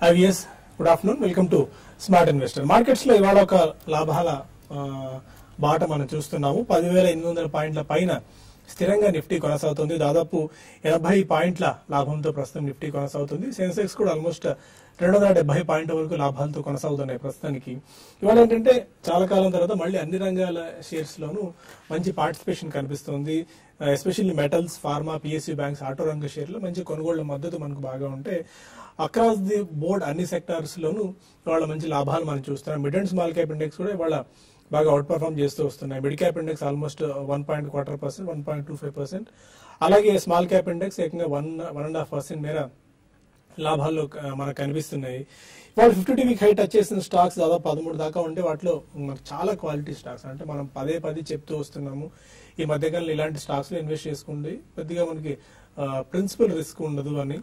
IVS good afternoon welcome to smart investor markets లో ఇవాళ ఒక లాభాల ఆ, బాట మనం చూస్తున్నాము పదివేల ఎనిమిది వందల పాయింట్ల పైన స్థిరంగా నిఫ్టీ కొనసాగుతుంది దాదాపు ఎనభై పాయింట్ల లాభంతో ప్రస్తుతం నిఫ్టీ కొనసాగుతుంది సెన్సెక్స్ కూడా ఆల్మోస్ట్ రెండు వందల డెబ్బై పాయింట్ల వరకు లాభాలతో కొనసాగుతున్నాయి ప్రస్తుతానికి ఇవాళ ఏంటంటే చాలా కాలం తర్వాత మళ్ళీ అన్ని రంగాల షేర్స్ లోనూ మంచి పార్టిసిపేషన్ కనిపిస్తుంది especially metals pharma PSU banks auto రంగ షేర్లు మంచి కొనుగోళ్ల మద్దతు మనకు బాగా ఉంటే అక్రాస్ ది బోర్డ్ అన్ని సెక్టార్స్ లోనూ ఇవాళ మంచి లాభాలు మనం చూస్తున్నాం mid and small cap index కూడా ఇవాళ బాగా అవుట్ పర్ఫామ్ చేస్తూ వస్తున్నాయి mid cap index almost one point quarter percent one point two five percent అలాగే స్మాల్ క్యాప్ ఇండెక్స్ ఏకంగా one one and half percent మేర లాభాల్లో ఆ, మనకు కనిపిస్తున్నాయి వాళ్ళు fifty two week high touch చేసిన స్టాక్స్ దాదాపు పదమూడు దాకా ఉంటే వాటిలో మనకు చాలా క్వాలిటీ స్టాక్స్ అంటే మనం పదే పదే చెప్తూ వస్తున్నాము ఈ మధ్యకాలంలో ఇలాంటి స్టాక్స్ లో ఇన్వెస్ట్ చేసుకోండి కొద్దిగా మనకి ప్రిన్సిపల్ రిస్క్ ఉండదు అని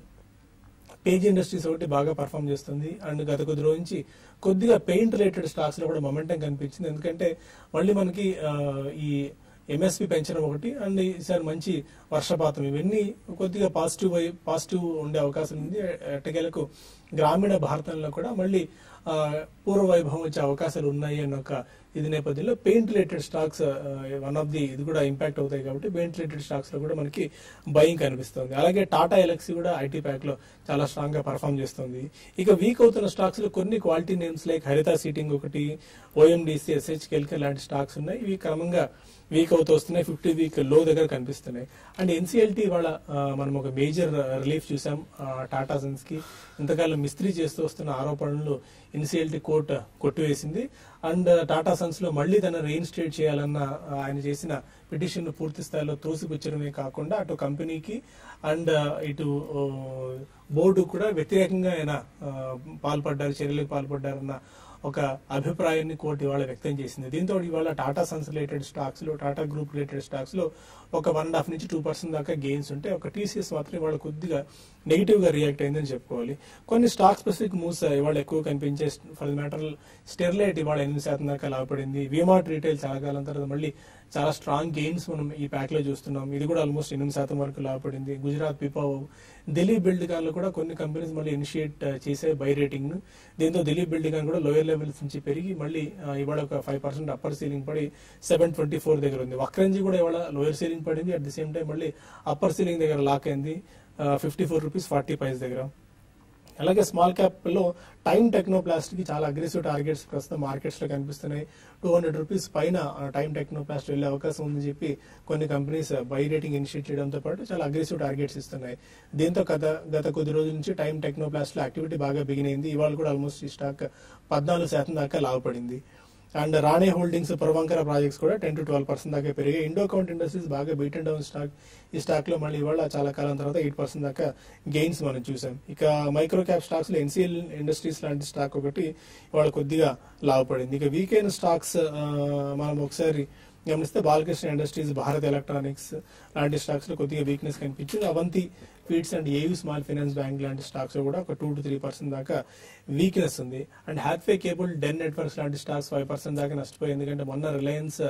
పేజ్ ఇండస్ట్రీస్ ఒకటి బాగా పర్ఫామ్ చేస్తుంది అండ్ గత కొద్ది రోజు నుంచి కొద్దిగా పెయింట్ రిలేటెడ్ స్టాక్స్ లో కూడా మొమెంటం కనిపించింది ఎందుకంటే మళ్ళీ మనకి ఆ, ఈ ఎంఎస్పి పెంచడం ఒకటి అండ్ ఈసారి మంచి వర్షపాతం ఇవన్నీ కొద్దిగా పాజిటివ్ పాజిటివ్ ఉండే అవకాశం ఉంది ఎట్టకేలకు గ్రామీణ భారతంలో కూడా మళ్ళీ ఆ, పూర్వ వైభవం వచ్చే అవకాశాలు ఉన్నాయి అన్న ఒక ఇది నేపథ్యంలో paint related stocks one of the ఇది కూడా ఇంపాక్ట్ అవుతాయి కాబట్టి పెయింట్ రిలేటెడ్ స్టాక్స్ లో కూడా మనకి బయింగ్ కనిపిస్తుంది అలాగే టాటా ఎలక్సీ కూడా ఐటీ ప్యాక్ లో చాలా స్ట్రాంగ్ గా పర్ఫామ్ చేస్తుంది ఇక వీక్ అవుతున్న స్టాక్స్ లో కొన్ని quality names like Haritha seating ఒకటి ఓఎండిసి ఎస్హెచ్ కెల్కే లాంటి స్టాక్స్ ఉన్నాయి ఇవి క్రమంగా వీక్ అవుతూ వస్తున్నాయి ఫిఫ్టీ వీక్ లో దగ్గర కనిపిస్తున్నాయి అండ్ ఎన్సీఎల్టీ వాళ్ళ ఆ, మనం ఒక మేజర్ రిలీఫ్ చూసాం ఆ, టాటా సన్స్ కి ఇంతకాలం మిస్త్రీ చేస్తూ వస్తున్న ఆరోపణలు ఎన్సీఎల్టీ కోర్టు కొట్టివేసింది అండ్ టాటా సన్స్ లో మళ్ళీ తన రీఇన్స్టేట్ చేయాలన్న ఆ, ఆయన చేసిన పిటిషన్ పూర్తి స్థాయిలో తోసిపుచ్చడమే కాకుండా అటు కంపెనీకి అండ్ ఇటు ఓ, బోర్డు కూడా వ్యతిరేకంగా ఆయన ఆ, పాల్పడ్డారు చర్యలకు పాల్పడ్డారన్న ఒక అభిప్రాయాన్ని కోర్టు ఇవాళ వ్యక్తం చేసింది దీంతో ఇవాళ టాటా సన్స్ రిలేటెడ్ స్టాక్స్ లో టాటా గ్రూప్ రిలేటెడ్ స్టాక్స్ లో ఒక వన్ అండ్ హాఫ్ నుంచి టూ పర్సెంట్ దాకా గెయిన్స్ ఉంటే ఒక టీసీఎస్ మాత్రం ఇవాళ కొద్దిగా నెగిటివ్ గా రియాక్ట్ అయిందని చెప్పుకోవాలి కొన్ని స్టాక్ స్పెసిఫిక్ మూవ్స్ ఇవాళ ఎక్కువ కనిపించే ఫర్ మ్యాటర్ స్టెర్లైట్ ఇవాళ ఎనిమిది శాతం దాకా లాభపడింది విమార్ట్ రీటైల్ చాలా కాలం తర్వాత మళ్ళీ చాలా స్ట్రాంగ్ గెయిన్స్ మనం ఈ ప్యాక్ లో చూస్తున్నాం ఇది కూడా ఆల్మోస్ట్ ఎనిమిది శాతం వరకు లాభపడింది గుజరాత్ పిపావ్ ఢిల్లీ బిల్డ్ లో కూడా కొన్ని కంపెనీస్ మళ్ళీ ఇనిషియేట్ చేసే బై రేటింగ్ దీంతో ఢిల్లీ బిల్డ్ కూడా లోయర్ లెవెల్స్ నుంచి పెరిగి మళ్ళీ ఆ, ఇవాళ ఒక ఫైవ్ పర్సెంట్ అప్పర్ సీలింగ్ పడి సెవెన్ ట్వంటీ ఫోర్ దగ్గర ఉంది వక్రంజీ కూడా ఇవాళ లోయర్ సీలింగ్ పడింది అట్ ది సేమ్ టైం మళ్ళీ అప్పర్ సీలింగ్ దగ్గర లాక్ అయింది fifty four rupees forty paise దగ్గర అలాగే స్మాల్ క్యాప్ లో టైమ్ టెక్నోప్లాస్ట్ కి చాలా అగ్రెసివ్ టార్గెట్స్ ప్రస్తుతం మార్కెట్స్ లో కనిపిస్తున్నాయి టూ హండ్రెడ్ రూపీస్ పైన టైమ్ టెక్నోప్లాస్ట్ వెళ్లే అవకాశం ఉందని చెప్పి కొన్ని కంపెనీస్ బై రేటింగ్ ఇనిషియేట్ చేయడంతో పాటు చాలా అగ్రెసివ్ టార్గెట్స్ ఇస్తున్నాయి దీంతో గత గత కొద్ది రోజుల నుంచి టైమ్ టెక్నోప్లాస్ట్ లో యాక్టివిటీ బాగా బిగినైంది ఇవాళ కూడా ఆల్మోస్ట్ ఈ స్టాక్ పద్నాలుగు శాతం దాకా లాభపడింది and Rane Holdings Puravankara projects కూడా టెన్ టు ట్వెల్వ్ పర్సెంట్ దాకా పెరిగాయి ఇండో కౌంట్ ఇండస్ట్రీస్ బాగా బీట్ అండ్ డౌన్ స్టాక్ ఈ స్టాక్ లో మళ్ళీ ఇవాళ చాలా కాలం తర్వాత ఎయిట్ పర్సెంట్ దాకా గెయిన్స్ మనం చూసాం ఇక మైక్రో క్యాప్ స్టాక్స్ లో ఎన్సీఎల్ ఇండస్ట్రీస్ లాంటి స్టాక్ ఒకటి ఇవాళ కొద్దిగా లాభపడింది ఇక వీకెండ్ స్టాక్స్ ఆ, మనం ఒకసారి గమనిస్తే బాలకృష్ణ ఇండస్ట్రీస్ భారత్ ఎలక్ట్రానిక్స్ లాంటి స్టాక్స్ లో కొద్దిగా వీక్నెస్ కనిపించింది Avanti Feeds and AU small finance bank లాంటి స్టాక్స్ లో కూడా ఒక టూ టు త్రీ పర్సెంట్ దాకా వీక్నెస్ ఉంది and Hathway Cable Den Networks లాంటి స్టాక్స్ ఫైవ్ పర్సెంట్ దాకా నష్టపోయి ఎందుకంటే మొన్న రిలయన్స్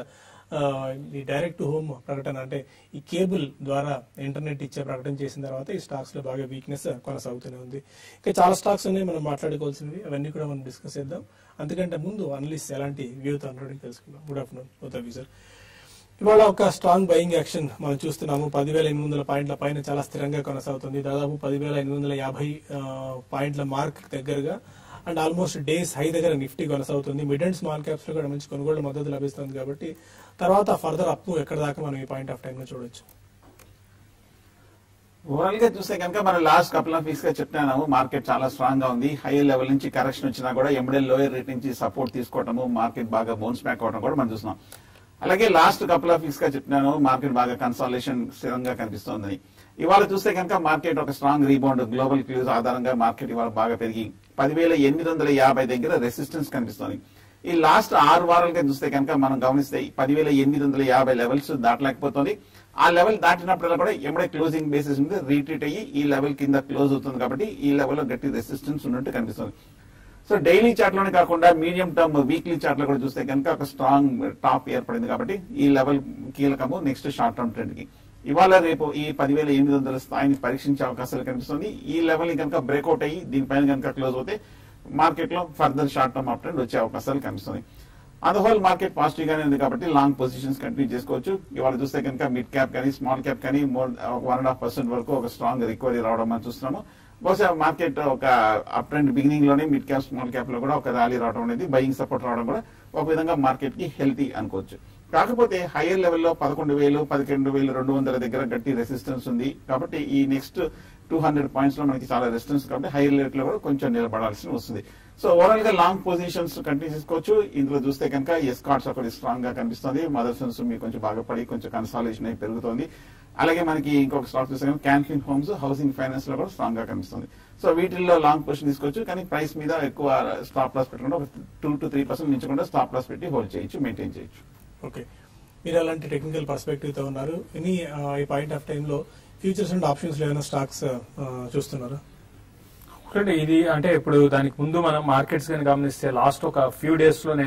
ఈ డైరెక్ట్ టు హోమ్ ప్రకటన అంటే ఈ కేబుల్ ద్వారా ఇంటర్నెట్ ఇచ్చే ప్రకటన చేసిన తర్వాత ఈ స్టాక్స్ లో బాగా వీక్నెస్ కొనసాగుతూనే ఉంది ఇంకా చాలా స్టాక్స్ ఉన్నాయి మనం మాట్లాడుకోవాల్సినవి అవన్నీ కూడా మనం డిస్కస్ చేద్దాం అందుకంటే ముందు అనలిస్ట్ ఎలాంటి వ్యూతో అన్నట్టు తెలుసుకుందాం good afternoon both of sir ఇవాళ ఒక స్ట్రాంగ్ బయింగ్ యాక్షన్ మనం చూస్తున్నాము పదివేల ఎనిమిది వందల పాయింట్ల పైన చాలా స్థిరంగా కొనసాగుతుంది దాదాపు పదివేల ఎనిమిది వందల యాభై ఆ, పాయింట్ల మార్క్ దగ్గరగా అండ్ ఆల్మోస్ట్ డేస్ హై దగ్గర నిఫ్టీ కొనసాగుతుంది మిడ్ అండ్ స్మాల్ క్యాప్స్ లో కూడా మంచి కొనుగోలు మద్దతు లభిస్తుంది కాబట్టి తర్వాత ఫర్దర్ అప్ ఎక్కడ దాకా మనం ఈ పాయింట్ ఆఫ్ టైం లో చూడొచ్చు ఓవరాల్ గా చూస్తే కనుక మనం లాస్ట్ కపుల్ ఆఫ్ వీక్స్ గా చెప్తున్నాము మార్కెట్ చాలా స్ట్రాంగ్ గా ఉంది హై లెవెల్ నుంచి కరెక్షన్ వచ్చినా కూడా ఎంబడే లోయర్ రేట్ నుంచి సపోర్ట్ తీసుకోవటము మార్కెట్ బాగా బౌన్స్ బ్యాక్ అవడం కూడా మనం చూస్తున్నాం అలాగే లాస్ట్ కపుల్ ఆఫ్ వీక్స్ గా చెప్తున్నాను మార్కెట్ బాగా కన్సాలేషన్ స్థిరంగా కనిపిస్తోందని ఇవాళ చూస్తే కనుక మార్కెట్ ఒక స్ట్రాంగ్ రీబౌండ్ గ్లోబల్ క్లూజ్ ఆధారంగా మార్కెట్ ఇవాళ బాగా పెరిగి పదివేల ఎనిమిది వందల యాభై దగ్గర రెసిస్టెన్స్ కనిపిస్తోంది ఈ లాస్ట్ ఆరు వారాలుగా చూస్తే కనుక మనం గమనిస్తే పదివేల ఎనిమిది వందల యాభై లెవెల్స్ దాటలేకపోతుంది ఆ లెవెల్ దాటినప్పుడల్లా కూడా ఎమ్మడే క్లోజింగ్ బేసిస్ మీద రీట్రీట్ అయ్యి ఈ లెవెల్ కింద క్లోజ్ అవుతుంది కాబట్టి ఈ లెవెల్లో గట్టి రెసిస్టెన్స్ ఉన్నట్టు కనిపిస్తుంది సో డైలీ చార్ట్ లోనే కాకుండా మీడియం టర్మ్ వీక్లీ చార్ట్ లో కూడా చూస్తే కనుక ఒక స్ట్రాంగ్ టాప్ ఏర్పడింది కాబట్టి ఈ లెవెల్ కీలకము నెక్స్ట్ షార్ట్ టర్మ్ ట్రెండ్ కి ఇవాళ రేపు ఈ పదివేల ఎనిమిది వందల స్థాయిని పరీక్షించే అవకాశాలు కనిపిస్తుంది ఈ లెవెల్ ని కనుక బ్రేక్అవుట్ అయ్యి దీనిపైన కనుక క్లోజ్ అవుతే మార్కెట్ లో further short term up trend వచ్చే అవకాశాలు కనిపిస్తుంది అద హోల్ మార్కెట్ పాజిటివ్ గానే ఉంది కాబట్టి లాంగ్ పొజిషన్స్ కంటిన్యూ చేసుకోవచ్చు ఇవాళ చూస్తే కనుక మిడ్ క్యాప్ కానీ స్మాల్ క్యాప్ కానీ more one and half percent వరకు ఒక స్ట్రాంగ్ రికవరీ రావడం మనం చూస్తున్నాము బహుశా మార్కెట్ ఒక అప్ ట్రెండ్ బిగినింగ్ లోనే మిడ్ క్యాప్ స్మాల్ క్యాప్ లో కూడా ఒక ర్యాలీ రావడం అనేది బయింగ్ సపోర్ట్ రావడం కూడా ఒక విధంగా మార్కెట్ కి హెల్తీ అనుకోవచ్చు కాకపోతే హైయర్ లెవెల్లో పదకొండు వేలు పదకొండు వేలు రెండు వందల దగ్గర గట్టి రెసిస్టెన్స్ ఉంది కాబట్టి ఈ నెక్స్ట్ టూ హండ్రెడ్ పాయింట్స్ లో మనకి చాలా రెసిస్టెన్స్ కాబట్టి హైయర్ లెవెల్ లో కూడా కొంచెం నిలబడాల్సి వస్తుంది సో ఓవరాల్ గా లాంగ్ పొజిషన్స్ కంటిన్యూ చేసుకోవచ్చు ఇందులో చూస్తే కనుక ఎస్ కార్డ్స్ ఒకటి స్ట్రాంగ్ గా కనిపిస్తుంది మదర్సన్స్ మీకు కొంచెం బాగా పడి కొంచెం కన్సాలేషన్ అయి పెరుగుతుంది అలాగే మనకి ఇంకొక స్టాక్ చూస్తే కనుక క్యాన్ఫిన్ హోమ్స్ హౌసింగ్ ఫైనాన్స్ లో కూడా స్ట్రాంగ్ గా కనిపిస్తుంది సో వీటిల్లో లాంగ్ పొజిషన్ తీసుకోవచ్చు కానీ ప్రైస్ మీద ఎక్కువ స్టాప్ లాస్ పెట్టకుండా ఒక టూ టు త్రీ పర్సెంట్ మించకుండా స్టాప్ లాస్ పెట్టి హోల్డ్ చేయొచ్చు మెయింటైన్ చేయొచ్చు ఓకే మీరు అలాంటి టెక్నికల్ పర్స్పెక్టివ్ తో ఉన్నారు ఎనీ ఈ పాయింట్ ఆఫ్ టైం లో ఫ్యూచర్స్ అండ్ ఆప్షన్స్ లో ఏమైనా స్టాక్స్ చూస్తున్నారా ఒకటి ఇది అంటే ఇప్పుడు దానికి ముందు మనం మార్కెట్స్ కానీ గమనిస్తే లాస్ట్ ఒక ఫ్యూ డేస్ లోనే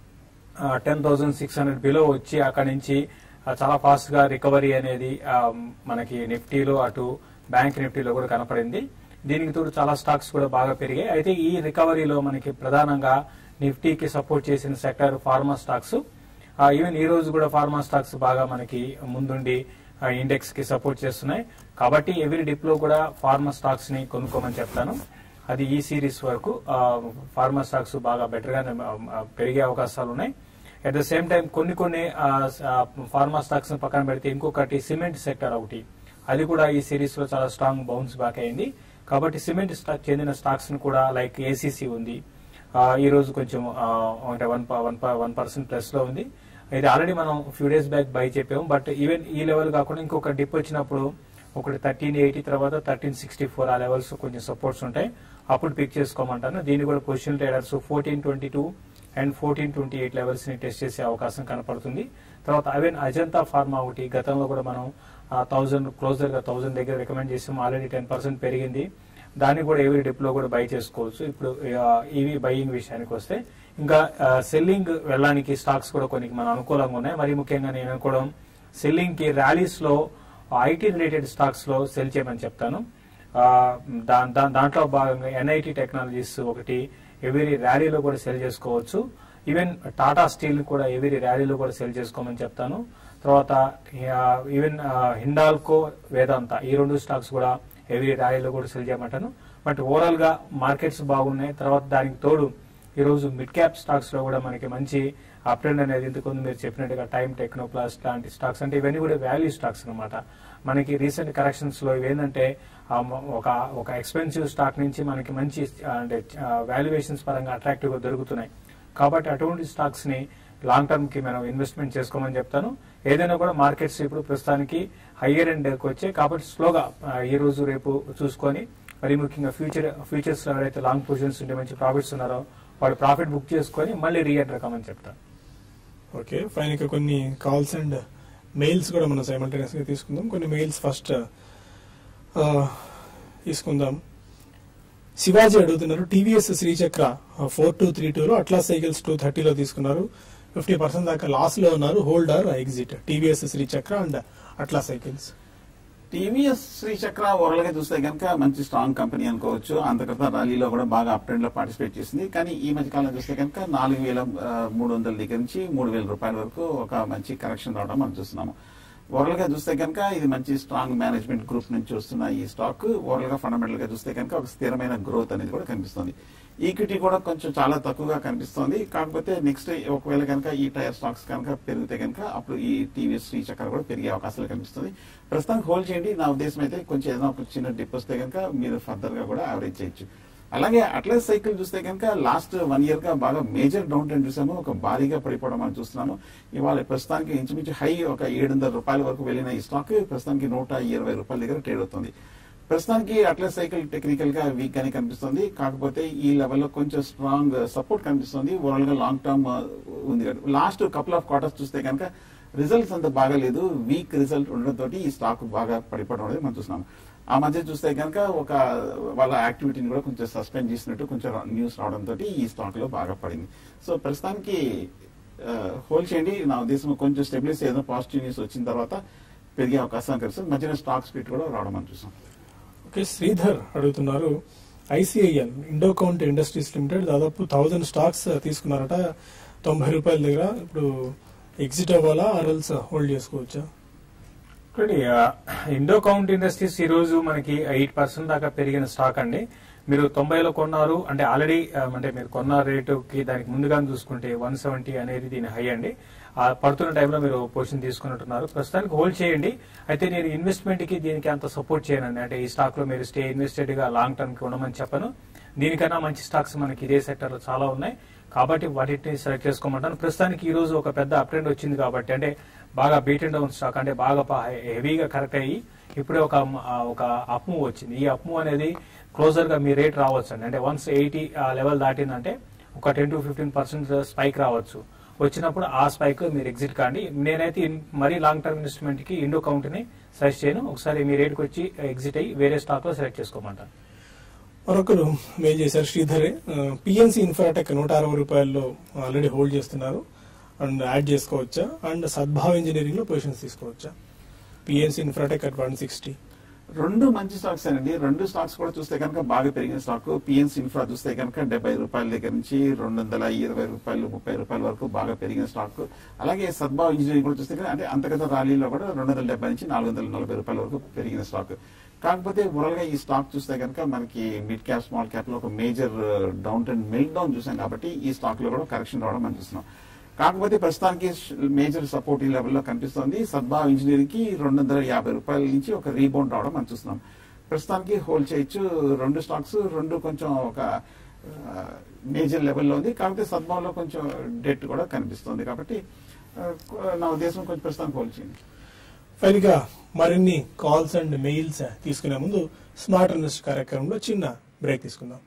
ten thousand six hundred below వచ్చి అక్కడి నుంచి ఆ, చాలా ఫాస్ట్ గా రికవరీ అనేది ఆ, మనకి నిఫ్టీలో అటు బ్యాంక్ నిఫ్టీలో కూడా కనపడింది దీనికి తోడు చాలా స్టాక్స్ కూడా బాగా పెరిగాయి అయితే ఈ రికవరీలో మనకి ప్రధానంగా నిఫ్టీకి సపోర్ట్ చేసిన సెక్టర్ ఫార్మా స్టాక్స్ ఈవెన్ ఈ రోజు కూడా ఫార్మా స్టాక్స్ బాగా మనకి ముందుండి ఇండెక్స్ కి సపోర్ట్ చేస్తున్నాయి కాబట్టి ఎవ్రీ డిప్ లో కూడా ఫార్మా స్టాక్స్ ని కొనుక్కోమని చెప్తాను అది ఈ సిరీస్ వరకు ఫార్మా స్టాక్స్ బాగా బెటర్ గా ఆ, పెరిగే అవకాశాలు ఉన్నాయి అట్ ద సేమ్ టైం కొన్ని కొన్ని ఫార్మా స్టాక్స్ పక్కన పెడితే ఇంకొకటి సిమెంట్ సెక్టర్ ఒకటి అది కూడా ఈ సిరీస్ లో చాలా స్ట్రాంగ్ బౌన్స్ బ్యాక్ అయింది కాబట్టి సిమెంట్ స్టాక్ చెందిన స్టాక్స్ ను కూడా లైక్ ఏసీసీ ఉంది ఆ, ఈ రోజు కొంచెం ఆ, అంటే one one one percent plus లో ఉంది ఇది ఆల్రెడీ మనం ఫ్యూ డేస్ బ్యాక్ బై చెప్పాము బట్ ఈవెన్ ఈ లెవెల్ కాకుండా ఇంకొక డిప్ వచ్చినప్పుడు ఒకటి థర్టీన్ ఎయిటీ తర్వాత థర్టీన్ సిక్స్టీ ఫోర్ ఆ లెవెల్స్ కొంచెం సపోర్ట్స్ ఉంటాయి అప్పుడు పిక్ చేసుకోమంటాను దీన్ని కూడా position traders fourteen twenty two and fourteen twenty eight levels ని టెస్ట్ చేసే అవకాశం కనపడుతుంది తర్వాత అవెన్ అజంతా ఫార్మా ఒకటి గతంలో కూడా మనం థౌసండ్ క్లోజర్ గా థౌసండ్ దగ్గర రికమెండ్ చేసాము ఆల్రెడీ టెన్ పర్సెంట్ పెరిగింది దాన్ని కూడా ఎవరి డిప్ లో కూడా బై చేసుకోవచ్చు ఇప్పుడు ఇవి బయింగ్ విషయానికి వస్తే ఇంకా సెల్లింగ్ వెళ్ళడానికి స్టాక్స్ కూడా కొన్ని మన అనుకూలంగా ఉన్నాయి మరి ముఖ్యంగా నేను అనుకోవడం సెల్లింగ్ కి ర్యాలీస్ లో ఐటీ రిలేటెడ్ స్టాక్స్ లో సెల్ చేయమని చెప్తాను ఆ, దా- దా- దాంట్లో భాగంగా ఎన్ఐటి టెక్నాలజీస్ ఒకటి ఎవరి ర్యాలీలో కూడా సెల్ చేసుకోవచ్చు ఈవెన్ టాటా స్టీల్ కూడా ఎవరి ర్యాలీలో కూడా సెల్ చేసుకోమని చెప్తాను తర్వాత ఆ, ఈవెన్ ఆ, హిండాల్కో వేదాంత ఈ రెండు స్టాక్స్ కూడా ఎవరి ర్యాలీలో కూడా సెల్ చేయమంటాను బట్ ఓవరాల్ గా మార్కెట్స్ బాగున్నాయి తర్వాత దానికి తోడు ఈ రోజు మిడ్ క్యాప్ స్టాక్స్ లో కూడా మనకి మంచి అప్ ట్రెండ్ అనేది ఇంతకుముందు మీరు చెప్పినట్టుగా టైమ్ టెక్నోప్లాస్ లాంటి స్టాక్స్ అంటే ఇవన్నీ కూడా వాల్యూ స్టాక్స్ అన్నమాట మనకి రీసెంట్ కరెక్షన్స్ లో ఇవేంటంటే ఆ మ- ఒక ఒక ఎక్స్పెన్సివ్ స్టాక్ నుంచి మనకి మంచి ఆ, అంటే వాల్యుయేషన్స్ పరంగా అట్రాక్టివ్ గా దొరుకుతున్నాయి కాబట్టి అటువంటి స్టాక్స్ ని లాంగ్ టర్మ్ కి మనం ఇన్వెస్ట్మెంట్ చేసుకోమని చెప్తాను ఏదైనా కూడా మార్కెట్స్ ఇప్పుడు ప్రస్తుతానికి హయ్యర్ ఎండ్ వచ్చాయి కాబట్టి స్లోగా ఆ, ఈ రోజు రేపు చూసుకొని మరి ముఖ్యంగా ఫ్యూచర్ ఫ్యూచర్స్ లో ఎవరైతే లాంగ్ పొజిషన్స్ ఉంటే మంచి ప్రాఫిట్స్ ఉన్నారో వాళ్ళు ప్రాఫిట్ బుక్ చేసుకొని మళ్ళీ రీఎంటర్ కమని చెప్తాను ఓకే ఫైన్ ఇక కొన్ని కాల్స్ అండ్ మెయిల్స్ కూడా మనం సైమల్టేనియస్ గా తీసుకుందాం కొన్ని మెయిల్స్ ఫస్ట్ తీసుకుందాం శివాజీ అడుగుతున్నారు TVS Srichakra four two three two లో అట్లా సైకిల్స్ టూ థర్టీలో తీసుకున్నారు ఫిఫ్టీ పర్సెంట్ దాకా లాస్ లో ఉన్నారు holder exit TVS Srichakra and Atlas cycles TVS Srichakra overall గా చూస్తే కనుక మంచి స్ట్రాంగ్ కంపెనీ అనుకోవచ్చు అంతకృత ర్యాలీలో కూడా బాగా అప్ ట్రెండ్ లో పార్టిసిపేట్ చేసింది కానీ ఈ మధ్య కాలం చూస్తే కనుక నాలుగు వేల ఆ, మూడు వందల దగ్గర నుంచి మూడు వేల రూపాయల వరకు ఒక మంచి కరెక్షన్ రావడం మనం చూస్తున్నాము ఓవరాల్ గా చూస్తే కనుక ఇది మంచి స్ట్రాంగ్ మేనేజ్మెంట్ గ్రూప్ నుంచి వస్తున్న ఈ స్టాక్ ఓవరాల్ గా ఫండమెంటల్ గా చూస్తే కనుక ఒక స్థిరమైన గ్రోత్ అనేది కూడా కనిపిస్తుంది ఈక్విటీ కూడా కొంచెం చాలా తక్కువగా కనిపిస్తుంది కాకపోతే నెక్స్ట్ ఒకవేళ కనుక ఈ టైర్ స్టాక్స్ కనుక పెరిగితే కనుక అప్పుడు ఈ టీవీఎస్ శ్రీ చక్ర కూడా పెరిగే అవకాశాలు కనిపిస్తుంది ప్రస్తుతానికి హోల్డ్ చేయండి నా ఉద్దేశం అయితే కొంచెం ఏదైనా ఒక చిన్న డిప్ వస్తే కనుక మీరు ఫర్దర్ గా కూడా యావరేజ్ చేయొచ్చు అలాగే అట్లస్ సైకిల్ చూస్తే కనుక లాస్ట్ వన్ ఇయర్ గా బాగా మేజర్ డౌన్ ట్రెండ్ చూసాము ఒక భారీగా పడిపోవడం మనం చూస్తున్నాము ఇవాళ ప్రస్తుతానికి ఇంచుమించు హై ఒక ఏడు వందల రూపాయల వరకు వెళ్ళిన ఈ స్టాక్ ప్రస్తుతానికి నూట ఇరవై రూపాయల దగ్గర ట్రేడ్ అవుతుంది ప్రస్తుతానికి అట్లస్ సైకిల్ టెక్నికల్ గా వీక్ గానే కనిపిస్తుంది కాకపోతే ఈ లెవెల్లో కొంచెం స్ట్రాంగ్ సపోర్ట్ కనిపిస్తుంది ఓవరాల్ గా లాంగ్ టర్మ్ ఉంది లాస్ట్ కపుల్ ఆఫ్ క్వార్టర్స్ చూస్తే కనుక రిజల్ట్స్ అంత బాగాలేదు వీక్ రిజల్ట్ ఉండడంతో ఈ స్టాక్ బాగా పడిపోవడం అనేది మనం చూస్తున్నాం ఆ మధ్య చూస్తే కనుక ఒక వాళ్ళ యాక్టివిటీని కూడా కొంచెం సస్పెండ్ చేసినట్టు కొంచెం న్యూస్ రావడంతో ఈ స్టాక్ లో బాగా పడింది సో ప్రస్తుతానికి హోల్డ్ చేయండి నా ఉద్దేశం కొంచెం స్టెబిలైజ్ ఏదైనా పాజిటివ్ న్యూస్ వచ్చిన తర్వాత పెరిగే అవకాశం కనిపిస్తుంది మధ్యన స్టాక్ స్పీడ్ కూడా రావడం మనం చూసాం ఓకే శ్రీధర్ అడుగుతున్నారు ఐసిఐఎల్ ఇండోకౌంట్ ఇండస్ట్రీస్ లిమిటెడ్ దాదాపు థౌజండ్ స్టాక్స్ తీసుకున్నారట తొంభై రూపాయల దగ్గర ఇప్పుడు ఎగ్జిట్ అవ్వాలా ఆర్ఎల్స్ హోల్డ్ చేసుకోవచ్చా చూడండి ఇండో కౌంట్ ఇండస్ట్రీస్ ఈ రోజు మనకి ఎయిట్ పర్సెంట్ దాకా పెరిగిన స్టాక్ అండి మీరు తొంభైలో కొన్నారు అంటే ఆల్రెడీ అంటే మీరు కొన్న రేటుకి దానికి ముందుగా చూసుకుంటే వన్ సెవెంటీ అనేది దీని హై అండి ఆ పడుతున్న టైంలో మీరు పొజిషన్ తీసుకున్నట్టున్నారు ప్రస్తుతానికి హోల్డ్ చేయండి అయితే నేను ఇన్వెస్ట్మెంట్ కి దీనికి అంత సపోర్ట్ చేయనండి అంటే ఈ స్టాక్ లో మీరు స్టే ఇన్వెస్టెడ్ గా లాంగ్ టర్మ్ కి ఉండమని చెప్పను దీనికన్నా మంచి స్టాక్స్ మనకి ఇదే సెక్టర్ లో చాలా ఉన్నాయి కాబట్టి వాటిని సెలెక్ట్ చేసుకోమంటాను ప్రస్తుతానికి ఈ రోజు ఒక పెద్ద అప్ ట్రెండ్ వచ్చింది కాబట్టి అంటే బాగా బీట్ అండ్ డౌన్ స్టాక్ అంటే బాగా పా- హెవీగా కరెక్ట్ అయ్యి ఇప్పుడే ఒక ఆ, ఒక అప్ మూవ్ వచ్చింది ఈ అప్ మూవ్ అనేది క్లోజర్ గా మీ రేట్ రావచ్చు అండి అంటే వన్స్ ఎయిటీ లెవెల్ దాటిందంటే ఒక ten to fifteen percent spike రావచ్చు వచ్చినప్పుడు ఆ స్పైక్ మీరు ఎగ్జిట్ కాండి నేనైతే ఇన్- మరీ లాంగ్ టర్మ్ ఇన్వెస్ట్మెంట్ కి ఇండో కౌంట్ ని సజెస్ట్ చేయను ఒకసారి మీ రేట్కి వచ్చి ఎగ్జిట్ అయ్యి వేరే స్టాక్ లో సెలెక్ట్ చేసుకోమంటాను మరొకరు మెయిల్ చేశారు శ్రీధరే పిఎన్సి ఇన్ఫ్రాటెక్ నూట అరవై రూపాయల్లో ఆల్రెడీ హోల్డ్ చేస్తున్నారు అండ్ యాడ్ చేసుకోవచ్చా అండ్ సద్భావ్ ఇంజనీరింగ్ లో పొజిషన్స్ తీసుకోవచ్చా PNC Infratech at one sixty రెండు మంచి స్టాక్స్ అండి రెండు స్టాక్స్ కూడా చూస్తే కనుక బాగా పెరిగిన స్టాక్ పిఎన్స్ ఇన్ఫ్రా చూస్తే కనుక డెబ్బై రూపాయల దగ్గర నుంచి రెండు వందల ఇరవై రూపాయలు ముప్పై రూపాయల వరకు బాగా పెరిగిన స్టాక్ అలాగే సద్భావ్ ఇంజనీరింగ్ కూడా చూస్తే కనుక అంటే అంతర్గత ర్యాలీలో కూడా రెండు వందల డెబ్బై నుంచి నాలుగు వందల నలభై రూపాయల వరకు పెరిగిన స్టాక్ కాకపోతే ఓవరాల్ గా ఈ స్టాక్ చూస్తే కనుక మనకి మిడ్ క్యాప్ స్మాల్ క్యాప్ లో ఒక major down trend melt down చూసాం కాబట్టి ఈ స్టాక్ లో కూడా కరెక్షన్ రావడం మనం చూస్తున్నాం కాకపోతే ప్రస్తుతానికి మేజర్ సపోర్ట్ ఈ లెవెల్లో కనిపిస్తోంది సద్భావ్ ఇంజనీరింగ్ కి రెండు వందల యాభై రూపాయల నుంచి ఒక రీబౌండ్ రావడం మనం చూస్తున్నాం ప్రస్తుతానికి హోల్డ్ చేయొచ్చు రెండు స్టాక్స్ రెండు కొంచెం ఒక మేజర్ లెవెల్లో ఉంది కాకపోతే సద్భావ్లో కొంచెం డెట్ కూడా కనిపిస్తుంది కాబట్టి ఆ, నా ఉద్దేశం కొంచెం ప్రస్తుతానికి హోల్డ్ చేయండి ఫైనల్ గా మరిన్ని కాల్స్ అండ్ మెయిల్స్ తీసుకునే ముందు స్మార్ట్ ఇన్వెస్ట్ కార్యక్రమంలో చిన్న బ్రేక్ తీసుకుందాం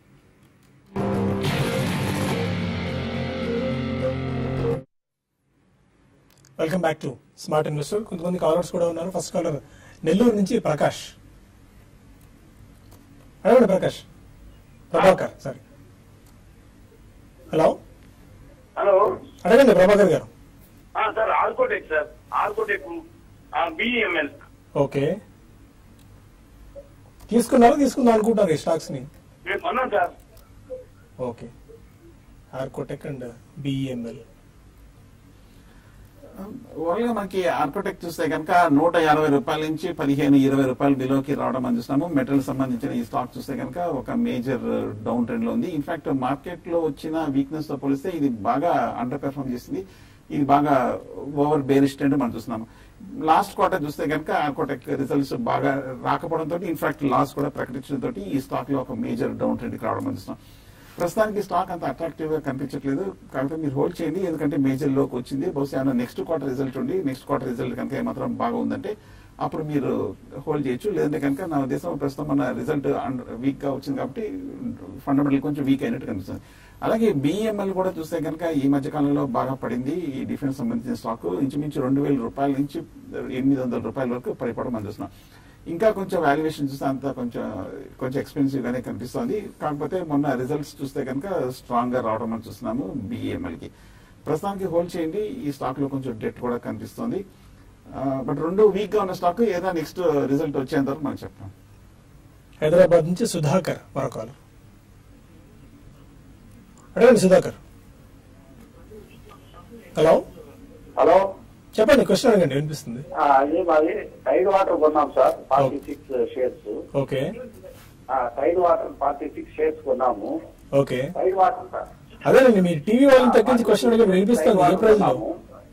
welcome back to smart investor కొంతమంది కాలర్స్ కూడా ఉన్నారు ఫస్ట్ కాలర్ నెల్లూరు నుంచి ప్రకాష్ అడగండి Prakash Prabhakar sorry hello hello అడగండి ప్రభాకర్ గారు ఆ, sir Arcotech sir Arcotech BML okay తీసుకున్నారా తీసుకుందాం అనుకుంటారు ఈ స్టాక్స్ ని మేము కొన్నాం sir okay Arcotech and BEML overall గా మనకి ఆర్కోటెక్ చూస్తే కనుక నూట యాభై రూపాయల నుంచి పదిహేను ఇరవై రూపాయల బిలోకి రావడం అని చూస్తున్నాము మెటల్ సంబంధించిన ఈ స్టాక్ చూస్తే కనుక ఒక మేజర్ డౌన్ ట్రెండ్ లో ఉంది ఇన్ఫాక్ట్ మార్కెట్ లో వచ్చిన వీక్నెస్ తో పోలిస్తే ఇది బాగా అండర్ పెర్ఫార్మ్ చేసింది ఇది బాగా ఓవర్ బేరిష్ ట్రెండ్ మనం చూస్తున్నాము లాస్ట్ క్వార్టర్ చూస్తే కనుక ఆర్కోటెక్ రిజల్ట్స్ బాగా రాకపోవడంతో ఇన్ఫాక్ట్ లాస్ కూడా ప్రకటించడంతో ఈ స్టాక్ లో ఒక మేజర్ డౌన్ ట్రెండ్ రావడం అని చూస్తున్నాం ప్రస్తుతానికి స్టాక్ అంత అట్రాక్టివ్ గా కనిపించట్లేదు కాకపోతే మీరు హోల్డ్ చేయండి ఎందుకంటే మేజర్ లోకి వచ్చింది బహుశా నెక్స్ట్ క్వార్టర్ రిజల్ట్ ఉండి నెక్స్ట్ క్వార్టర్ రిజల్ట్ కనుక ఏమాత్రం బాగా ఉందంటే అప్పుడు మీరు హోల్డ్ చేయొచ్చు లేదంటే కనుక నా ఉద్దేశం ప్రస్తుతం మన రిజల్ట్ వీక్ గా వచ్చింది కాబట్టి ఫండమెంటల్ కొంచెం వీక్ అయినట్టు కనిపిస్తుంది అలాగే బిఎంఎల్ కూడా చూస్తే కనుక ఈ మధ్య కాలంలో బాగా పడింది ఈ డిఫెన్స్ సంబంధించిన స్టాక్ ఇంచుమించు రెండు వేల రూపాయల నుంచి ఎనిమిది వందల రూపాయల వరకు పడిపోవడం మనం చూస్తున్నాం ఇంకా కొంచెం వాల్యుయేషన్ చూస్తే అంత కొంచెం కొంచెం ఎక్స్పెన్సివ్ గానే కనిపిస్తోంది కాకపోతే మొన్న రిజల్ట్స్ చూస్తే కనుక స్ట్రాంగ్ గా రావడం మనం చూస్తున్నాము బిఏఎంఎల్ కి ప్రస్తుతానికి హోల్డ్ చేయండి ఈ స్టాక్ లో కొంచెం డెట్ కూడా కనిపిస్తోంది బట్ రెండు వీక్ గా ఉన్న స్టాక్ ఏదో నెక్స్ట్ రిజల్ట్ వచ్చేంత వరకు మనం చెప్తాం హైదరాబాద్ నుంచి సుధాకర్ మరొక కాలర్ అడగండి సుధాకర్ హలో హలో చెప్పండి క్వశ్చన్ అడగండి వినిపిస్తుంది ఆ, అది మాది టైడ్ వాటర్ కొన్నాం sir forty six shares okay Tide Water forty six shares కొన్నాము ఓకే టైడ్ వాటర్ సార్ అదేనండి మీరు టీవీ వాళ్ళని తగ్గించి క్వశ్చన్ అడగండి వినిపిస్తుంది ఏ ప్రైజ్ లో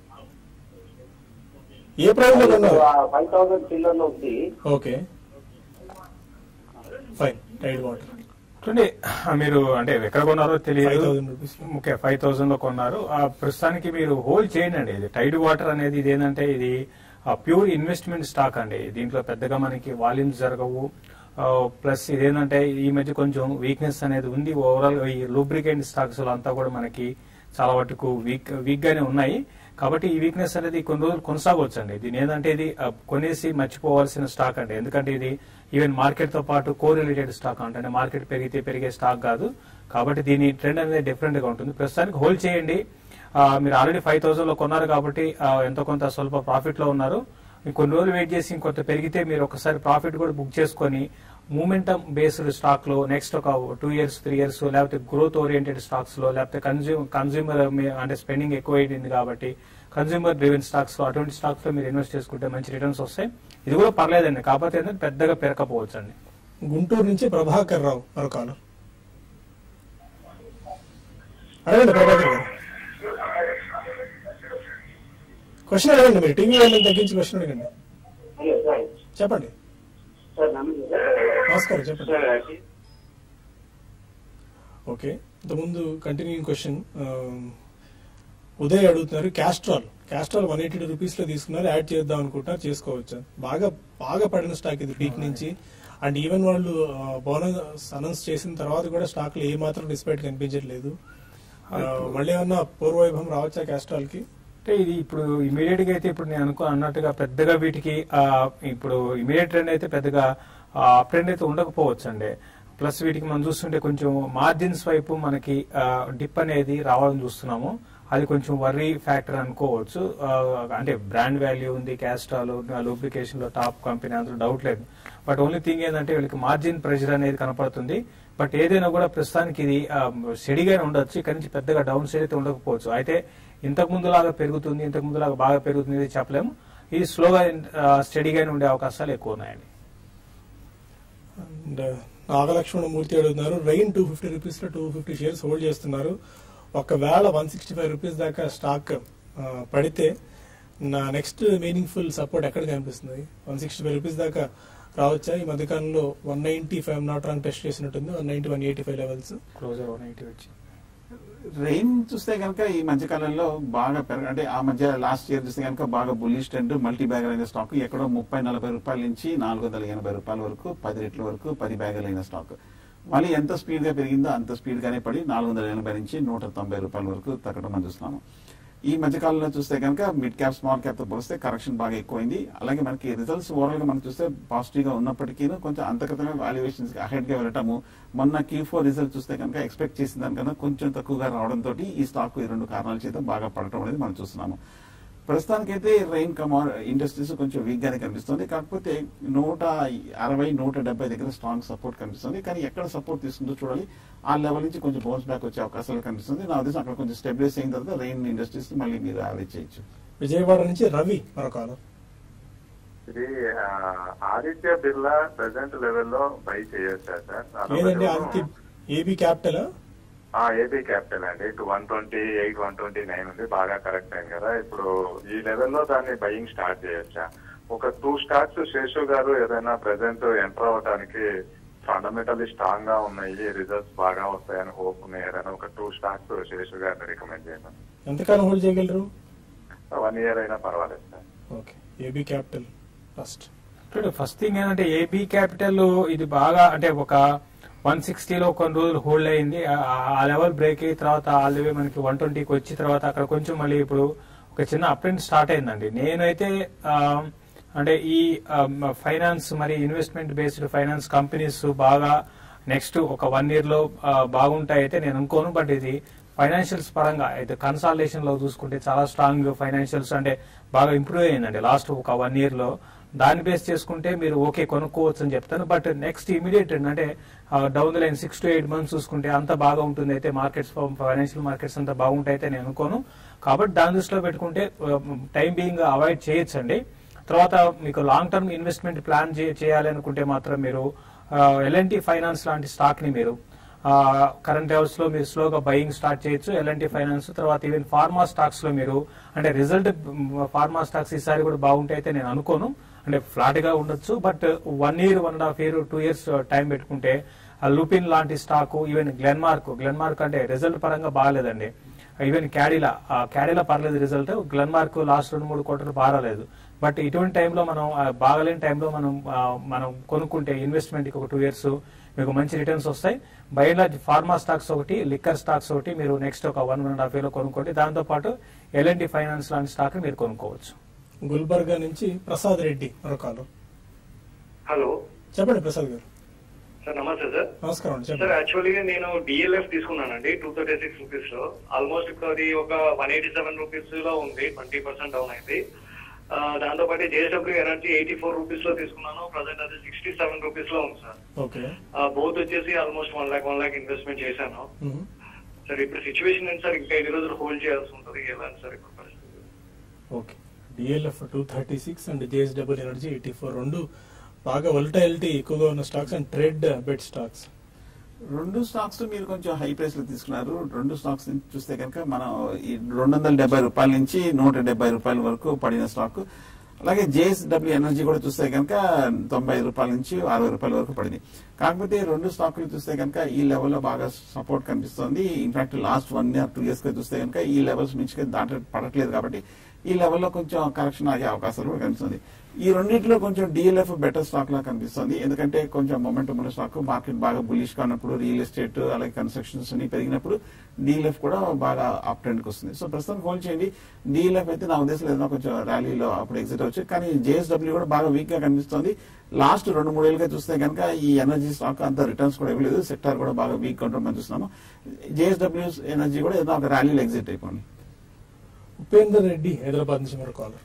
ఏ ప్రైజ్ లో కొన్నారు ఫైవ్ థౌసండ్ చిల్లర్ లో ఉంది ఓకే ఫైన్ టైడ్ వాటర్ చూడండి మీరు అంటే ఎక్కడ కొన్నారో ఫైవ్ తెలియదు thousand rupees okay five thousand లో కొన్నారు ఆ ప్రస్తుతానికి మీరు హోల్డ్ చేయండి అండి ఇది టైడ్ వాటర్ అనేది ఇది ఏంటంటే ఇది ప్యూర్ ఇన్వెస్ట్మెంట్ స్టాక్ అండి దీంట్లో పెద్దగా మనకి వాల్యూమ్స్ జరగవు ప్లస్ ఇదేంటంటే ఈ మధ్య కొంచెం వీక్నెస్ అనేది ఉంది ఓవరాల్ ఈ లూబ్రికెంట్ స్టాక్స్ అంతా కూడా మనకి చాలా వరకు వీక్ వీక్ గానే ఉన్నాయి కాబట్టి ఈ వీక్నెస్ అనేది కొన్ని రోజులు కొనసాగవచ్చు అండి దీని ఏంటంటే ఇది ఆ, కొనేసి మర్చిపోవాల్సిన స్టాక్ అండి ఎందుకంటే ఇది ఈవెన్ మార్కెట్ తో పాటు కో రిలేటెడ్ స్టాక్ అంటే మార్కెట్ పెరిగితే పెరిగే స్టాక్ కాదు కాబట్టి దీని ట్రెండ్ అనేది డిఫరెంట్ గా ఉంటుంది ప్రస్తుతానికి హోల్డ్ చేయండి ఆ, మీరు ఆల్రెడీ ఫైవ్ థౌసండ్ లో కొన్నారు కాబట్టి ఆ, ఎంతో కొంత స్వల్ప ప్రాఫిట్ లో ఉన్నారు కొన్ని రోజులు వెయిట్ చేసి ఇంకొంత పెరిగితే మీరు ఒకసారి ప్రాఫిట్ కూడా బుక్ చేసుకొని మూమెంటం బేస్డ్ స్టాక్ లో నెక్స్ట్ ఒక టూ ఇయర్స్ త్రీ ఇయర్స్ లేకపోతే గ్రోత్ ఓరియంటెడ్ స్టాక్స్ లో లేకపోతే కన్జ్యూమ్ కన్జ్యూమర్ అంటే స్పెండింగ్ ఎక్కువ అయింది కాబట్టి కన్జ్యూమర్ డ్రివెన్ స్టాక్స్ లో అటువంటి స్టాక్స్ లో మీరు ఇన్వెస్ట్ చేసుకుంటే మంచి రిటర్న్స్ వస్తాయి ఇది కూడా పర్లేదండి కాకపోతే ఏంటంటే పెద్దగా పెరగకపోవచ్చు అండి గుంటూరు నుంచి ప్రభాకర్ రావు మరో కాలర్ అడగండి ప్రభాకర్ గారు క్వశ్చన్ అడగండి మీరు టీవీ వాళ్ళని తగ్గించి క్వశ్చన్ అడగండి హలో సార్ చెప్పండి సార్ నమస్తే నమస్కారం చెప్పండి సార్ ఓకే ఇంతకుముందు కంటిన్యూయింగ్ క్వశ్చన్ ఉదయ్ అడుగుతున్నారు Castrol Castrol one eighty rupees లో తీసుకున్నారు యాడ్ చేద్దాం అనుకుంటున్నారు చేసుకోవచ్చు బాగా బాగా పడిన స్టాక్ ఇది పీక్ నుంచి అండ్ ఈవెన్ వాళ్ళు బోనస్ అనౌన్స్ చేసిన తర్వాత కూడా స్టాక్ లో ఏ మాత్రం డిస్పైట్ కనిపించట్లేదు ఆ, మళ్ళీ ఏమన్నా పూర్వవైభవం రావచ్చా క్యాస్ట్రాల్ కి అంటే ఇది ఇప్పుడు ఇమీడియట్ గా అయితే ఇప్పుడు నేను అనుకో అన్నట్టుగా పెద్దగా వీటికి ఆ, ఇప్పుడు ఇమీడియట్ ట్రెండ్ అయితే పెద్దగా అప్ ట్రెండ్ అయితే ఉండకపోవచ్చు అండి ప్లస్ వీటికి మనం చూస్తుంటే కొంచెం మార్జిన్స్ వైపు మనకి డిప్ అనేది రావడం చూస్తున్నాము అది కొంచెం వర్రీ ఫ్యాక్టర్ అనుకోవచ్చు ఆ, అంటే బ్రాండ్ వాల్యూ ఉంది క్యాస్ట్రాల్ లూబ్రికేషన్ లో టాప్ కంపెనీ అందులో డౌట్ లేదు బట్ ఓన్లీ థింగ్ ఏంటంటే వీళ్ళకి మార్జిన్ ప్రెషర్ అనేది కనపడుతుంది బట్ ఏదైనా కూడా ప్రస్తుతానికి ఇది స్టడీగానే ఉండొచ్చు ఇక్కడ నుంచి పెద్దగా డౌన్ సైడ్ అయితే ఉండకపోవచ్చు అయితే ఇంతకు ముందు లాగా పెరుగుతుంది ఇంతకు ముందు లాగా బాగా పెరుగుతుంది ఇది చెప్పలేము ఇది స్లోగా స్టడీగానే ఉండే అవకాశాలు ఎక్కువ ఉన్నాయండి అండ్ నాగలక్ష్మణ మూర్తి అడుగుతున్నారు రైన్ టూ ఫిఫ్టీ రూపీస్ లో టూ ఫిఫ్టీ షేర్స్ హోల్డ్ చేస్తున్నారు ఒకవేళ వన్ సిక్స్టీ ఫైవ్ రూపీస్ దాకా స్టాక్ ఆ, పడితే నా నెక్స్ట్ మీనింగ్ఫుల్ సపోర్ట్ ఎక్కడ కనిపిస్తుంది వన్ సిక్స్టీ ఫైవ్ రూపీస్ దాకా రావచ్చా ఈ మధ్యకాలంలో one ninety five not wrong test చేసినట్టుంది one ninety one eighty five levels closer one eighty వచ్చి రెయిన్ చూస్తే కనుక ఈ మధ్య కాలంలో బాగా పెరగ అంటే ఆ మధ్య లాస్ట్ ఇయర్ చూస్తే కనుక బాగా బుల్లిష్ ట్రెండ్ మల్టీ బ్యాగర్ అయిన స్టాక్ ఎక్కడో ముప్పై నలభై రూపాయల నుంచి నాలుగు వందల ఎనభై రూపాయల వరకు పది రెట్ల వరకు పది బ్యాగులు అయిన స్టాక్ మళ్ళీ ఎంత స్పీడ్ గా పెరిగిందో అంత స్పీడ్ గానే పడి నాలుగు వందల ఎనభై నుంచి నూట తొంభై రూపాయల వరకు తగ్గడం మనం చూస్తున్నాము ఈ మధ్య కాలంలో చూస్తే కనుక మిడ్ క్యాప్ స్మాల్ క్యాప్ తో పోలిస్తే కరెక్షన్ బాగా ఎక్కువైంది అలాగే మనకి రిజల్ట్స్ ఓవరాల్ గా మనం చూస్తే పాజిటివ్ గా ఉన్నప్పటికీ కొంచెం అంతర్గతంగా వాల్యుయేషన్స్ అహెడ్ గా వెళ్ళటము మొన్న క్యూ ఫోర్ రిజల్ట్ చూస్తే కనుక ఎక్స్పెక్ట్ చేసిన దానికన్నా కొంచెం తక్కువగా రావడంతో ఈ స్టాక్ ఈ రెండు కారణాల చేత బాగా పడటం అనేది మనం చూస్తున్నాము ప్రస్తుతానికైతే రైన్ కమార్ ఇండస్ట్రీస్ కొంచెం వీక్ గానే కనిపిస్తుంది కాకపోతే నూట అరవై నూట డెబ్బై దగ్గర స్ట్రాంగ్ సపోర్ట్ కనిపిస్తుంది కానీ ఎక్కడ సపోర్ట్ తీసుకుంటూ చూడాలి ఆ లెవెల్ నుంచి కొంచెం బౌన్స్ బ్యాక్ వచ్చే అవకాశాలు కనిపిస్తుంది నా ఉద్దేశం అక్కడ కొంచెం స్టెబిలైజ్ అయిన తర్వాత రైన్ ఇండస్ట్రీస్ మళ్ళీ మీరు యావరేజ్ చేయొచ్చు విజయవాడ నుంచి రవి మరో కాలర్ ఇది ఆ, ఆదిత్య బిర్లా ప్రెసెంట్ లెవెల్లో బై చేయొచ్చా సార్ లేదండి ఆదిత్య ఏబీ క్యాపిటల్ ఆ ఏబీ క్యాపిటల్ అండి ఇటు one twenty eight one twenty nine ఉంది బాగా కరెక్ట్ అయింది కదా ఇప్పుడు ఈ లెవెల్లో దాన్ని బయింగ్ స్టార్ట్ చేయొచ్చా ఒక టూ స్టాక్స్ శేషు గారు ఏదైనా ప్రెసెంట్ ఎంటర్ అవడానికి ఫండమెంటల్లీ స్ట్రాంగ్ గా ఉన్నాయి రిజల్ట్స్ బాగా వస్తాయని హోప్ ఉన్నాయి ఏదైనా ఒక టూ స్టాక్స్ శేషు గారిని రికమెండ్ చేయడం ఎంతకాలం హోల్డ్ చేయగలరు వన్ ఇయర్ అయినా పర్వాలేదు sir okay AB capital first చూడండి ఫస్ట్ థింగ్ ఏంటంటే ఏబీ క్యాపిటల్ ఇది బాగా అంటే ఒక వన్ సిక్స్టీలో కొన్ని రోజులు హోల్డ్ అయింది ఆ- ఆ లెవెల్ బ్రేక్ అయిన తర్వాత ఆల్ ది వే మనకి వన్ ట్వంటీకి వచ్చిన తర్వాత అక్కడ కొంచెం మళ్ళీ ఇప్పుడు ఒక చిన్న అప్ ట్రెండ్ స్టార్ట్ అయిందండి నేనైతే ఆ, అంటే ఈ ఫైనాన్స్ మరి ఇన్వెస్ట్మెంట్ బేస్డ్ ఫైనాన్స్ కంపెనీస్ బాగా నెక్స్ట్ ఒక వన్ ఇయర్ లో ఆ, బాగుంటాయి అయితే నేను అనుకోను బట్ ఇది ఫైనాన్షియల్స్ పరంగా అయితే కన్సాలిడేషన్ లో చూసుకుంటే చాలా స్ట్రాంగ్ ఫైనాన్షియల్స్ అంటే బాగా ఇంప్రూవ్ అయ్యిందండి లాస్ట్ ఒక వన్ ఇయర్ లో దాన్ని బేస్ చేసుకుంటే మీరు ఓకే కొనుక్కోవచ్చు అని చెప్తాను బట్ నెక్స్ట్ ఇమీడియట్ అంటే down the line six to eight months చూసుకుంటే అంత బాగా ఉంటుంది అయితే మార్కెట్స్ ఫైనాన్షియల్ మార్కెట్స్ అంతా బాగుంటాయి అయితే నేను అనుకోను కాబట్టి దాని దృష్టిలో పెట్టుకుంటే టైం బీయింగ్ అవాయిడ్ చేయొచ్చండి తర్వాత మీకు లాంగ్ టర్మ్ ఇన్వెస్ట్మెంట్ ప్లాన్ చేయాలి అనుకుంటే మాత్రం మీరు ఎల్ఎన్టీ ఫైనాన్స్ లాంటి స్టాక్ ని మీరు కరెంట్ లెవెల్స్ లో మీరు స్లోగా బయింగ్ స్టార్ట్ చేయొచ్చు ఎల్ఎన్టీ ఫైనాన్స్ తర్వాత ఈవెన్ ఫార్మా స్టాక్స్ లో మీరు అంటే రిజల్ట్ ఫార్మా స్టాక్స్ ఈసారి కూడా బాగుంటాయి అయితే నేను అనుకోను అంటే ఫ్లాట్ గా ఉండొచ్చు but one year one and half year two years time పెట్టుకుంటే లూపిన్ లాంటి స్టాక్ ఈవెన్ గ్లెన్మార్క్ గ్లెన్మార్క్ అంటే రిజల్ట్ పరంగా బాగాలేదండి ఈవెన్ క్యాడిలా క్యాడిలా పర్లేదు రిజల్ట్ గ్లెన్మార్క్ లాస్ట్ రెండు మూడు క్వార్టర్లు బాగాలేదు బట్ ఇటువంటి టైంలో మనం ఆ, బాగలేని టైంలో మనం ఆ, మనం కొనుక్కుంటే ఇన్వెస్ట్మెంట్ ఒక టూ ఇయర్స్ మీకు మంచి రిటర్న్స్ వస్తాయి by and large pharma stocks ఒకటి లిక్కర్ స్టాక్స్ ఒకటి మీరు నెక్స్ట్ ఒక one one and half year కొనుక్కోండి దాంతో పాటు ఎల్ఎన్టీ ఫైనాన్స్ లాంటి స్టాక్ మీరు కొనుక్కోవచ్చు గుల్బర్గా నుంచి ప్రసాద్ రెడ్డి మరో కాలర్ హలో చెప్పండి ప్రసాద్ గారు సార్ నమస్తే సార్ నమస్కారం అండి సార్ చెప్పండి యాక్చువల్లీ నేను డిఎల్ఎఫ్ తీసుకున్నానండి టూ థర్టీ సిక్స్ రూపీస్ లో ఆల్మోస్ట్ ఇప్పుడు అది ఒక వన్ ఎయిటీ సెవెన్ రూపీస్ లో ఉంది ట్వంటీ పర్సెంట్ డౌన్ అయింది దాంతో పాటు JSW energy eighty four rupees లో తీసుకున్నాను ప్రజెంట్ అది సిక్స్టీ సెవెన్ రూపీస్ లో ఉంది సార్ ఓకే బోత్ వచ్చేసి almost one lakh one lakh investment చేశాను మ్మ్. సార్ ఇప్పుడు సిచ్యువేషన్ ఏంటి సార్ ఇంకా ఎన్ని రోజులు హోల్డ్ చేయాల్సి ఉంటుంది ఎలాంటి సార్ ఇప్పుడు పరిస్థితి okay DLF two thirty six and JSW energy eighty four రెండు బాగా వొలటాలిటీ ఎక్కువగా ఉన్న stocks and trade bed stocks రెండు స్టాక్స్ మీరు కొంచెం హై ప్రైస్ లో తీసుకున్నారు రెండు స్టాక్స్ చూస్తే కనుక మనం ఈ రెండు వందల డెబ్బై రూపాయల నుంచి నూట డెబ్బై రూపాయల వరకు పడిన స్టాక్ అలాగే జేఎస్డబ్ల్యూ ఎనర్జీ కూడా చూస్తే కనుక తొంభై ఐదు రూపాయల నుంచి అరవై రూపాయల వరకు పడింది కాకపోతే రెండు స్టాకులు చూస్తే కనుక ఈ లెవెల్లో బాగా సపోర్ట్ కనిపిస్తుంది in fact last one year two years గా చూస్తే కనుక ఈ లెవెల్స్ నుంచి దాంట్లో పడట్లేదు కాబట్టి ఈ లెవెల్లో కొంచెం కరెక్షన్ అయ్యే అవకాశాలు కూడా కనిపిస్తుంది ఈ రెండింటిలో కొంచెం డిఎల్ఎఫ్ బెటర్ స్టాక్ లా కనిపిస్తుంది ఎందుకంటే కొంచెం మొమెంటం ఉన్న స్టాక్ మార్కెట్ బాగా బులిష్ గా ఉన్నప్పుడు రియల్ ఎస్టేట్ అలాగే కన్స్ట్రక్షన్స్ అన్ని పెరిగినప్పుడు డిఎల్ఎఫ్ కూడా బాగా అప్ ట్రెండ్ కి వస్తుంది సో ప్రస్తుతం హోల్డ్ చేయండి డిఎల్ఎఫ్ అయితే నా ఉద్దేశంలో ఏదైనా కొంచెం ర్యాలీలో అప్పుడు ఎగ్జిట్ అవచ్చు కానీ జేఎస్డబ్ల్యూ కూడా బాగా వీక్ గా కనిపిస్తుంది లాస్ట్ రెండు మూడేళ్ళుగా చూస్తే కనుక ఈ ఎనర్జీ స్టాక్ అంత రిటర్న్స్ కూడా ఇవ్వలేదు సెక్టార్ కూడా బాగా వీక్ గా ఉంటుంది చూస్తున్నాము జేఎస్డబ్ల్యూ ఎనర్జీ కూడా ఏదైనా ఒక ర్యాలీలో ఎగ్జిట్ అయిపోయింది ఉపేందర్ రెడ్డి హైదరాబాద్ నుంచి మరో కాలర్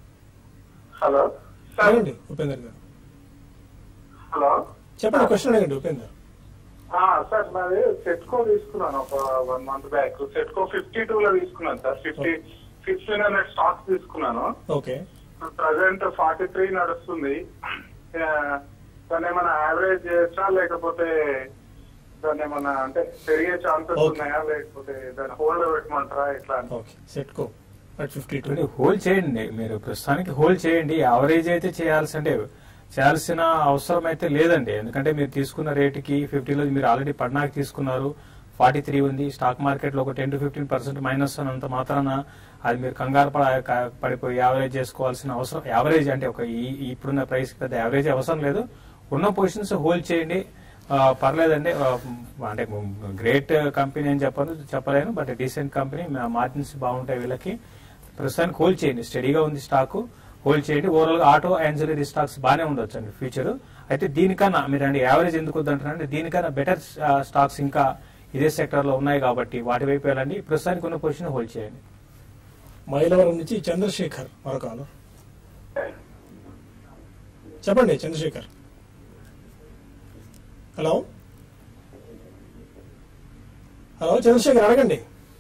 హలో సార్ అడగండి ఉపేందర్ గారు హలో చెప్పండి క్వశ్చన్ అడగండి ఉపేందర్ ఆ, సార్ నాది సెట్కో తీసుకున్నాను ఒక one month back Setco fifty two లో తీసుకున్నాను sir fifty fifteen hundred stocks తీసుకున్నాను ఓకే ప్రజెంట్ ఫార్టీ త్రీ నడుస్తుంది ఆ, దాన్ని ఏమైనా యావరేజ్ చేయొచ్చా లేకపోతే దాన్ని ఏమైనా అంటే పెరిగే ఛాన్సెస్ Okay. ఉన్నాయా లేకపోతే దాన్ని హోల్డ్ పెట్టమంటారా ఇట్లా అని okay Setco at fifty two చూడండి హోల్డ్ చేయండి మీరు ప్రస్తుతానికి హోల్డ్ చేయండి యావరేజ్ అయితే చేయాల్సి అంటే చేయాల్సిన అవసరం అయితే లేదండి ఎందుకంటే మీరు తీసుకున్న రేటుకి ఫిఫ్టీలో మీరు ఆల్రెడీ పడ్నాకి తీసుకున్నారు ఫార్టీ త్రీ ఉంది స్టాక్ మార్కెట్ లో ఒక ten to fifteen percent minus అన్నంత మాత్రాన అది మీరు కంగారు పడ క- పడిపోయి యావరేజ్ చేసుకోవాల్సిన అవసరం యావరేజ్ అంటే ఒక ఈ- ఈ ఇప్పుడున్న ప్రైస్ పెద్ద యావరేజ్ అవసరం లేదు ఉన్న పొజిషన్స్ హోల్డ్ చేయండి ఆ, పర్లేదండి ఆ, అంటే గ్రేట్ కంపెనీ అని చెప్పను చెప్పలేను బట్ డీసెంట్ కంపెనీ మార్జిన్స్ బాగుంటాయి వీళ్ళకి ప్రస్తుతానికి హోల్డ్ చేయండి స్టడీగా ఉంది స్టాక్ హోల్డ్ చేయండి ఓవరాల్ గా ఆటో యాన్సిలరీ స్టాక్స్ బాగానే ఉండొచ్చు అండి ఫ్యూచర్ అయితే దీనికన్నా మీరు అంటే యావరేజ్ ఎందుకు వద్దంటారంటే దీనికన్నా బెటర్ స్టాక్స్ ఇంకా ఇదే సెక్టర్ లో ఉన్నాయి కాబట్టి వాటి వైపు వెళ్ళండి ప్రస్తుతానికి ఉన్న పొజిషన్ హోల్డ్ చేయండి మైలవరం నుంచి చంద్రశేఖర్ మరో కాలర్ చెప్పండి చంద్రశేఖర్ హలో హలో చంద్రశేఖర్ అడగండి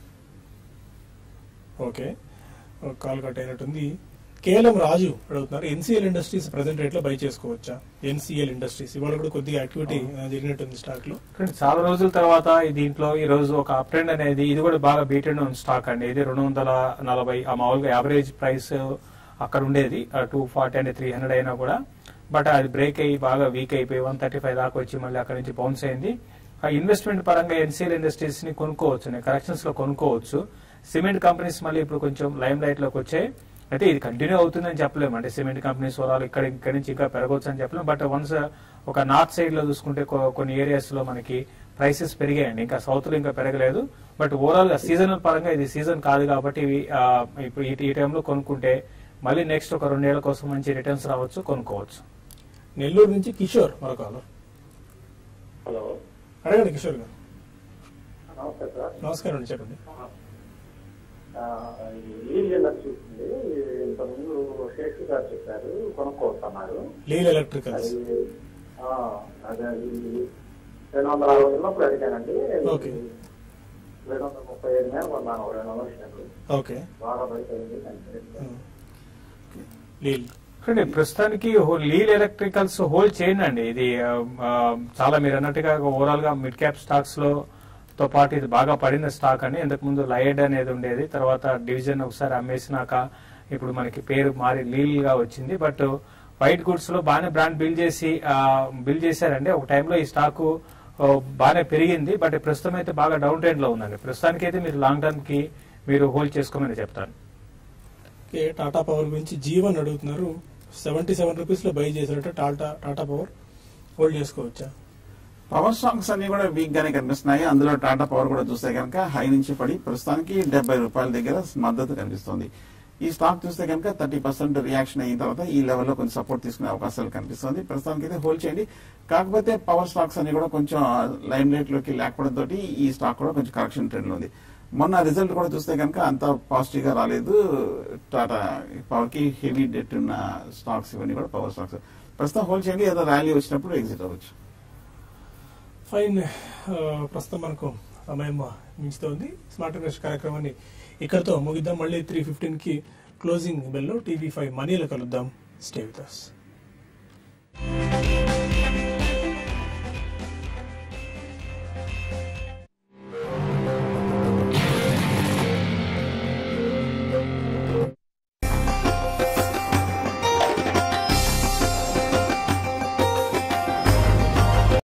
ఓకే ఒక కాల్ కట్ అయినట్టుంది కేవలం రాజు అడుగుతున్నారు ఎన్సీఎల్ ఇండస్ట్రీస్ ప్రజెంట్ రేట్ లో బై చేసుకోవచ్చా ఎన్సీఎల్ ఇండస్ట్రీస్ ఇవాళ కూడా కొద్దిగా యాక్టివిటీ జరిగినట్టుంది స్టాక్ లో చూడండి, చాలా రోజుల తర్వాత ఈ దీంట్లో ఈ రోజు ఒక అప్ ట్రెండ్ అనేది ఇది కూడా బాగా బీటెడ్ ఉన్న స్టాక్ అండి ఇది రెండు వందల నలభై ఆ మామూలుగా యావరేజ్ ప్రైస్ అక్కడ ఉండేది two forty and three hundred అయినా కూడా బట్ అది బ్రేక్ అయ్యి బాగా వీక్ అయిపోయి వన్ థర్టీ ఫైవ్ దాకా వచ్చి మళ్ళీ అక్కడ నుంచి బౌన్స్ అయింది ఆ ఇన్వెస్ట్మెంట్ పరంగా ఎన్సీఎల్ ఇండస్ట్రీస్ ని కొనుక్కోవచ్చు కరెక్షన్స్ లో కొనుక్కోవచ్చు సిమెంట్ కంపెనీస్ మళ్ళీ ఇప్పుడు కొంచెం లైమ్ లైట్ లోకి వచ్చాయి అయితే ఇది కంటిన్యూ అవుతుందని చెప్పలేము అంటే సిమెంట్ కంపెనీస్ వాళ్ళు ఇక్కడ ఇక్కడ నుంచి ఇంకా పెరగవచ్చు అని చెప్పలేము బట్ వన్స్ ఒక నార్త్ సైడ్ లో చూసుకుంటే కొ- కొన్ని ఏరియాస్ లో మనకి ప్రైసెస్ పెరిగాయండి ఇంకా సౌత్ లో ఇంకా పెరగలేదు బట్ ఓవరాల్ గా సీజనల్ పరంగా ఇది సీజన్ కాదు కాబట్టి ఇవి ఆ, ఇప్పుడు ఈ- ఈ టైంలో కొనుక్కుంటే మళ్ళీ నెక్స్ట్ ఒక రెండేళ్ల కోసం మంచి రిటర్న్స్ రావచ్చు కొనుక్కోవచ్చు నెల్లూరు నుంచి కిషోర్ మరో కాలర్ హలో అడగండి కిషోర్ గారు నమస్తే సార్ నమస్కారం అండి చెప్పండి లీల్ ఇండస్ట్రీస్ ఉంది ఇంతకుముందు శేష్ గారు చెప్పారు కొనుక్కోవస్తున్నారు లీల్ ఎలక్ట్రికల్స్ అది ఆ, అదే అది రెండు వందల అరవై ఉన్నప్పుడు అడిగానండి ఓకే. రెండు వందల ముప్పై ఐదు మీద కొన్నాను ఒక రెండు వందల షేర్లు ఓకే బాగా పడిపోయింది లీల్ చూడండి ప్రస్తుతానికి హో- లీల్ ఎలక్ట్రికల్స్ హోల్డ్ చేయండి అండి ఇది ఆ, ఆ, చాలా మీరు అన్నట్టుగా ఓవరాల్ గా మిడ్ క్యాప్ స్టాక్స్ లో తో పాటు ఇది బాగా పడిన స్టాక్ అండి ఇంతకు ముందు లయడ్ అనేది ఉండేది తర్వాత డివిజన్ ఒకసారి అమ్మేసినాక ఇప్పుడు మనకి పేరు మారి లీల్ గా వచ్చింది బట్ వైట్ గుడ్స్ లో బాగానే బ్రాండ్ బిల్డ్ చేసి బిల్డ్ చేశారండి ఒక టైంలో ఈ స్టాక్ బాగానే పెరిగింది బట్ ప్రస్తుతం అయితే బాగా డౌన్ ట్రెండ్ లో ఉందండి ప్రస్తుతానికి అయితే మీరు లాంగ్ టర్మ్ కి మీరు హోల్డ్ చేసుకోమని చెప్తాను ఓకే టాటా పవర్ గురించి జీవన్ అడుగుతున్నారు సెవెంటీ సెవెన్ రూపీస్ లో బై చేశారట టాటా టాటా పవర్ హోల్డ్ చేసుకోవచ్చా పవర్ స్టాక్స్ అన్ని కూడా వీక్ గానే కనిపిస్తున్నాయి అందులో టాటా పవర్ కూడా చూస్తే కనుక హై నుంచి పడి ప్రస్తుతానికి డెబ్బై రూపాయల దగ్గర మద్దతు కనిపిస్తుంది ఈ స్టాక్ చూస్తే కనుక థర్టీ పర్సెంట్ రియాక్షన్ అయిన తర్వాత ఈ లెవెల్లో కొంచెం సపోర్ట్ తీసుకునే అవకాశాలు కనిపిస్తుంది ప్రస్తుతానికి అయితే హోల్డ్ చేయండి కాకపోతే పవర్ స్టాక్స్ అన్ని కూడా కొంచెం లైమ్ లైట్ లోకి లేకపోవడం తోటి ఈ స్టాక్ కూడా కొంచెం కరెక్షన్ ట్రెండ్ లో ఉంది మొన్న రిజల్ట్ కూడా చూస్తే కనుక అంత పాజిటివ్ గా రాలేదు టాటా పవర్ కి హెవీ డెట్ ఉన్న స్టాక్స్ ఇవన్నీ కూడా పవర్ స్టాక్స్ ప్రస్తుతం హోల్డ్ చేయండి ఏదో ర్యాలీ వచ్చినప్పుడు ఎగ్జిట్ అవ్వచ్చు ఫైన్ ఆ, ప్రస్తుతం మనకు సమయం మించుతోంది స్మార్ట్ ఇన్వెస్ట్ కార్యక్రమాన్ని ఇక్కడతో ముగిద్దాం మళ్ళీ త్రీ ఫిఫ్టీన్ కి క్లోజింగ్ బెల్లో టీవీ ఫైవ్ మనీలో కలుద్దాం స్టే విత్ us